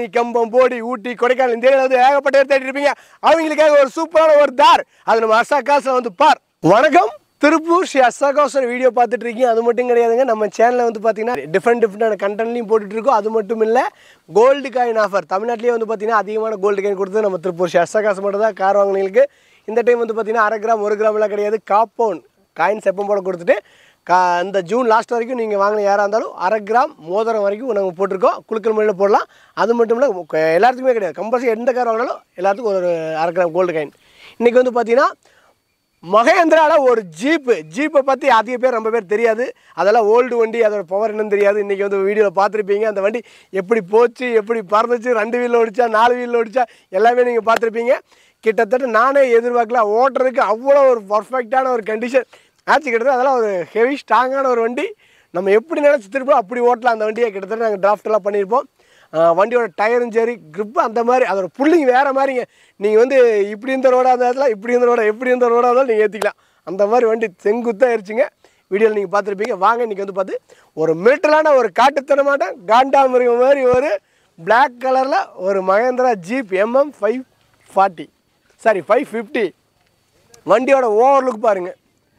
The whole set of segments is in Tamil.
கம்பம் போடி ஊட்டி கொடைக்கானல் இந்த ஏரியாவில் வந்து ஏகப்பட்ட பேர் தேடி இருப்பீங்க அவங்களுக்காக ஒரு சூப்பரான ஒரு தார் அது நம்ம அர்ஷா காசில் வந்து பார் வணக்கம் திருப்பூர் ஸ்ரீ அசாகாசர் வீடியோ பார்த்துட்டு இருக்கீங்க அது மட்டும் கிடையாதுங்க நம்ம சேனலில் வந்து பார்த்தீங்கன்னா டிஃப்ரெண்ட் டிஃப்ரெண்டான கண்டென்ட்லையும் போட்டுட்டு இருக்கோம் அது மட்டும் இல்லை கோல்டு காயின் ஆஃபர் தமிழ்நாட்டிலேயே வந்து பார்த்தீங்கன்னா அதிகமான கோல்டு காயின் கொடுத்தது நம்ம திருப்பூர் ஸ்ரீ அசாகாசம் மட்டும் தான் கார் வாங்கினீங்களுக்கு இந்த டைம் வந்து பார்த்தீங்கன்னா அரை கிராம் ஒரு கிராம்லாம் கிடையாது காப்பவுன் காயின்ஸ் எப்போ போட கொடுத்துட்டு கா இந்த ஜூன் லாஸ்ட் வரைக்கும் நீங்கள் வாங்கின யாராக இருந்தாலும் அரை கிராம் மோதிரம் வரைக்கும் நாங்கள் போட்டிருக்கோம் குழுக்கள் முறையில் போடலாம் அது மட்டும் இல்லை க- எல்லாத்துக்குமே கிடையாது கம்பல்சரி எந்த கார் வாங்கினாலும் எல்லாத்துக்கும் ஒரு அரை கிராம் கோல்டு காயின் இன்றைக்கி வந்து பார்த்தீங்கன்னா மகேந்திரால ஒரு ஜீப்பு ஜீப்பை பற்றி அதிக பேர் ரொம்ப பேர் தெரியாது அதெல்லாம் ஓல்டு வண்டி அதோட பவர் என்னன்னு தெரியாது இன்றைக்கி வந்து வீடியோவில் பார்த்துருப்பீங்க அந்த வண்டி எப்படி போச்சு எப்படி பறந்துச்சு ரெண்டு வீலில் ஓடிச்சா நாலு வீலில் ஓடிச்சா எல்லாமே நீங்கள் பார்த்துருப்பீங்க கிட்டத்தட்ட நானே எதிர்பார்க்கல ஓட்டுறதுக்கு அவ்வளோ ஒரு பர்ஃபெக்டான ஒரு கண்டிஷன் ஆச்சு கிட்டத்தட்ட அதெல்லாம் ஒரு ஹெவி ஸ்ட்ராங்கான ஒரு வண்டி நம்ம எப்படி நினச்சி திருப்போம் அப்படி ஓட்டலாம் அந்த வண்டியை கிட்டத்தட்ட நாங்கள் டிராஃப்ட் எல்லாம் பண்ணியிருப்போம் ஆஹ் வண்டியோட டயரும் சரி grip அந்த மாதிரி அதோட புல்லிங் வேறு மாதிரிங்க நீங்கள் வந்து இப்படி இருந்த ரோடாக இருந்த இடத்துல இப்படி இருந்த ரோடா எப்படி இருந்த ரோடாக இருந்தாலும் நீங்கள் ஏற்றிக்கலாம் அந்த மாதிரி வண்டி செங்குத்தாக இருச்சுங்க வீடியோவில் நீங்கள் பார்த்துருப்பீங்க வாங்க இன்றைக்கி வந்து பார்த்து ஒரு மிரட்டலான ஒரு காட்டுத்தனமான காண்டாமிருகம் மாதிரி ஒரு Black கலரில் ஒரு Mahindra jeep MM five forty sorry five fifty வண்டியோட ஓவர்லுக் பாருங்கள்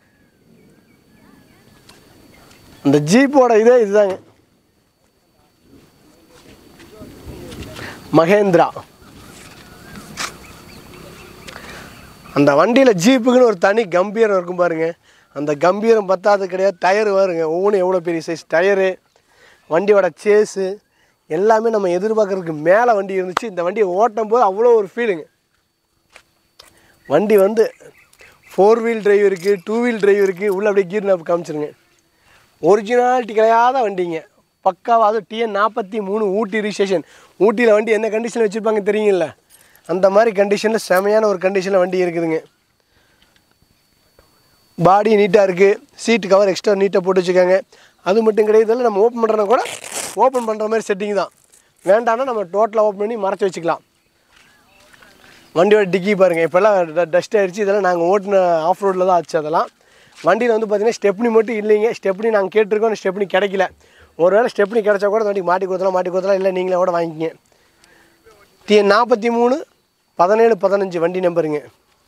அந்த ஜீப்போட இதே இதுதாங்க மகேந்திரா அந்த வண்டியில் ஜீப்புக்குன்னு ஒரு தனி கம்பீரம் இருக்கும் பாருங்க அந்த கம்பீரம் பத்தாது கிடையாது டயர் வருங்க ஒவ்வொன்றும் எவ்வளோ பெரிய சைஸ் டயரு வண்டியோட சேஸு எல்லாமே நம்ம எதிர்பார்க்கறதுக்கு மேலே வண்டி இருந்துச்சு இந்த வண்டியை ஓட்டும் போது அவ்வளோ ஒரு ஃபீலுங்க வண்டி வந்து ஃபோர் வீல் டிரைவ் இருக்குது டூ வீல் டிரைவ் இருக்குது உள்ளே அப்படியே கீர் நாப் காமிச்சிருங்க ஒரிஜினாலிட்டி கிடையாத வண்டிங்க பக்காவாக அது டிஎன் நாற்பத்தி மூணு ஊட்டி ரிஜிஸ்ட்ரேஷன் ஊட்டியில் வண்டி என்ன கண்டிஷனில் வச்சுருப்பாங்க தெரியுங்கல்ல அந்த மாதிரி கண்டிஷனில் செமையான ஒரு கண்டிஷனில் வண்டி இருக்குதுங்க பாடி நீட்டாக இருக்குது சீட்டு கவர் எக்ஸ்ட்ரா நீட்டாக போட்டு வச்சுருக்காங்க அது மட்டும் கிடையாது இதெல்லாம் நம்ம ஓப்பன் பண்ணுறனா கூட ஓப்பன் பண்ணுற மாதிரி செட்டிங் தான் வேண்டாம்னா நம்ம டோட்டலாக ஓப்பன் பண்ணி மறைச்சி வச்சுக்கலாம் வண்டியோட டிக்கி பாருங்கள் இப்போல்லாம் டஸ்ட் ஆயிடுச்சு இதெல்லாம் நாங்கள் ஓட்டின ஆஃப் ரோட்டில் தான் ஆச்சு அதெல்லாம் வண்டியில் வந்து பார்த்தீங்கன்னா ஸ்டெப்னி மட்டும் இல்லைங்க ஸ்டெப்னி நாங்கள் கேட்டிருக்கோம் ஸ்டெப்னி கிடைக்கல ஒருவேளை ஸ்டெப்னி கிடைச்சா கூட இந்த வண்டி மாட்டி கொடுத்தலாம் மாட்டி கொடுத்தலாம் இல்லை நீங்களே கூட வாங்கிக்கிங்க டிஎன் நாற்பத்தி மூணு பதினேழு பதினஞ்சு வண்டி நம்பருங்க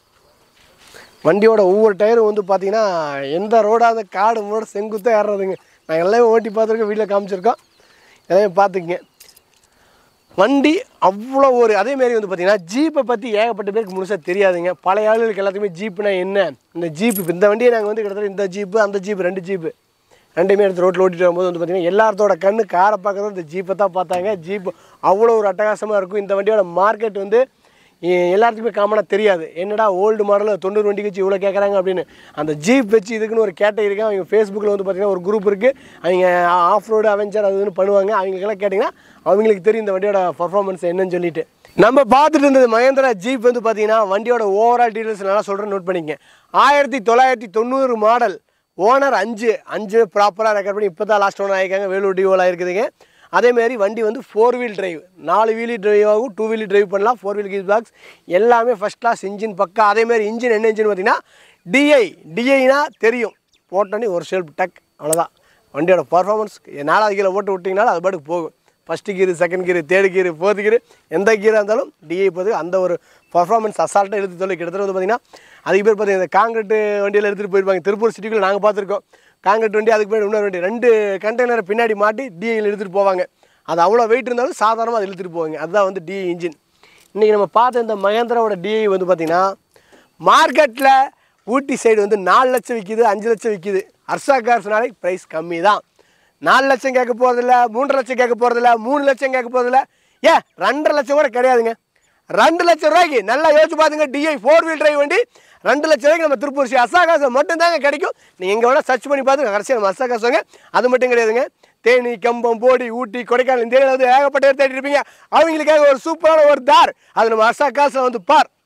வண்டியோட ஒவ்வொரு டயரும் வந்து பார்த்தீங்கன்னா எந்த ரோடாக காடு மூட செங்குத்தாக ஏறுறதுங்க நாங்கள் எல்லாமே ஓட்டி பார்த்துருக்கோம் வீட்டில் காமிச்சிருக்கோம் எல்லாமே பார்த்துக்குங்க வண்டி அவ்வளோ ஒரு அதே மாதிரி வந்து பார்த்தீங்கன்னா ஜீப்பை பற்றி ஏகப்பட்ட பேருக்கு முழுசாக தெரியாதுங்க பழைய ஆளுகளுக்கு எல்லாத்துக்குமே ஜீப்புனா என்ன இந்த ஜீப் இப்போ இந்த வண்டியை நாங்கள் வந்து கிட்டத்தட்ட இந்த ஜீப்பு அந்த ஜீப் ரெண்டு ஜீப்பு ரெண்டுமே எடுத்து ரோட்டில் ஓட்டிட்டு வரும்போது வந்து பார்த்தீங்கன்னா எல்லாத்தோட கண்ணு காரை பார்க்குறது இந்த ஜீப்பை தான் பார்த்தாங்க ஜீப் அவ்வளோ ஒரு அட்டகாசமாக இருக்கும் இந்த வண்டியோட மார்க்கெட் வந்து எ- எல்லாத்துக்குமே காமனாக தெரியாது என்னடா ஓல்டு மாடல் தொண்ணூறு வண்டிக்கு வச்சு இவ்வளோ கேட்குறாங்க அப்படின்னு அந்த ஜீப் வச்சு இதுக்குன்னு ஒரு கேட்டை இருக்கு அவங்க ஃபேஸ்புக்கில் வந்து பார்த்தீங்கன்னா ஒரு குரூப் இருக்குது அவங்க ஆஃப் ரோடு அவெஞ்சர் அது இதுன்னு பண்ணுவாங்க அவங்களுக்கெல்லாம் கேட்டிங்கன்னா அவங்களுக்கு தெரியும் இந்த வண்டியோட பர்ஃபார்மன்ஸ் என்னன்னு சொல்லிட்டு நம்ம பார்த்துட்டு இருந்தது மகேந்திரா ஜீப் வந்து பார்த்தீங்கன்னா வண்டியோட ஓவரால் டீட்டெயில்ஸ் நல்லா சொல்கிறேன் நோட் பண்ணிக்கங்க ஆயிரத்தி தொள்ளாயிரத்தி தொண்ணூறு மாடல் ஓனர் அஞ்சு அஞ்சு ப்ராப்பராக ரெக்கார்ட் பண்ணி இப்போ தான் லாஸ்ட் ஓனர் ஆகிருக்காங்க வேலூர் டிஓவில் இருக்குதுங்க அதேமாரி வண்டி வந்து ஃபோர் வீல் டிரைவ் நாலு வீலி டிரைவ் ஆகும் டூ வீலி டிரைவ் பண்ணலாம் ஃபோர் வீல் கீஸ் பாக்ஸ் எல்லாமே ஃபஸ்ட் கிளாஸ் இன்ஜின் பக்கா அதேமாரி இன்ஜின் என்ன இன்ஜின் பார்த்தீங்கன்னா டிஐ டிஐனா தெரியும் போட்டோன்னே ஒரு ஷெல்ஃப் டக் அவ்வளோதான் வண்டியோட பர்ஃபார்மன்ஸ் நாலாவது கீரை ஓட்டு விட்டிங்கனாலும் அது பாட்டுக்கு போகும் first gear second gear third gear fourth gear எந்த கீராக இருந்தாலும் டிஐ போது அந்த ஒரு பர்ஃபார்மன்ஸ் அசால்ட்டாக எடுத்து சொல்லி கிட்டத்தட்ட வந்து பார்த்தீங்கன்னா அதுக்கு பேர் பார்த்தீங்கன்னா இந்த காங்கிரீட் வண்டியில் எடுத்துகிட்டு போயிருப்பாங்க திருப்பூர் சிட்டிக்குள்ளே நாங்கள் பார்த்துருக்கோம் காங்கிரீட் வண்டி அதுக்கு பின்னாடி இன்னொரு வண்டி ரெண்டு கண்டெய்னரை பின்னாடி மாட்டி டிஐயில் எடுத்துகிட்டு போவாங்க அது அவ்வளோ வெயிட் இருந்தாலும் சாதாரணமாக அதை இழுத்துட்டு போவாங்க அதுதான் வந்து டிஐ இன்ஜின் இன்றைக்கி நம்ம பார்த்த இந்த மகேந்திராவோட டிஐ வந்து பார்த்திங்கன்னா மார்க்கெட்டில் ஊட்டி சைடு வந்து நாலு லட்சம் விற்கிது அஞ்சு லட்சம் விற்கிது அர்ஷா கார்ஸ்னாலே ப்ரைஸ் கம்மி தான் நாலு லட்சம் கேட்க போகிறதில்ல மூன்றரை லட்சம் கேட்க போகிறதில்ல மூணு லட்சம் கேட்க போகிறதில்ல ஏன் ரெண்டரை லட்சம் கூட கிடையாதுங்க ரெண்டு லட்சம் ரூபாய்க்கு நல்லா யோசிச்சு பாத்துங்க டிஐ ஃபோர் வீல் டிரைவ் வண்டி ரெண்டு லட்சம் ரூபாய்க்கு நம்ம திருப்பூர் ஸ்ரீ அசாகாசம் மட்டும் தாங்க கிடைக்கும் நீங்கள் எங்கே வேணால் சர்ச் பண்ணி பார்த்து கடைசியாக நம்ம அசாகாசங்க அது மட்டும் கிடையாதுங்க தேனி கம்பம் போடி ஊட்டி கொடைக்கானல் இந்த ஏரியாவில் வந்து ஏகப்பட்ட பேர் தேடி இருப்பீங்க அவங்களுக்காக ஒரு சூப்பரான ஒரு தார் அது நம்ம அசாகாசில் வந்து பார்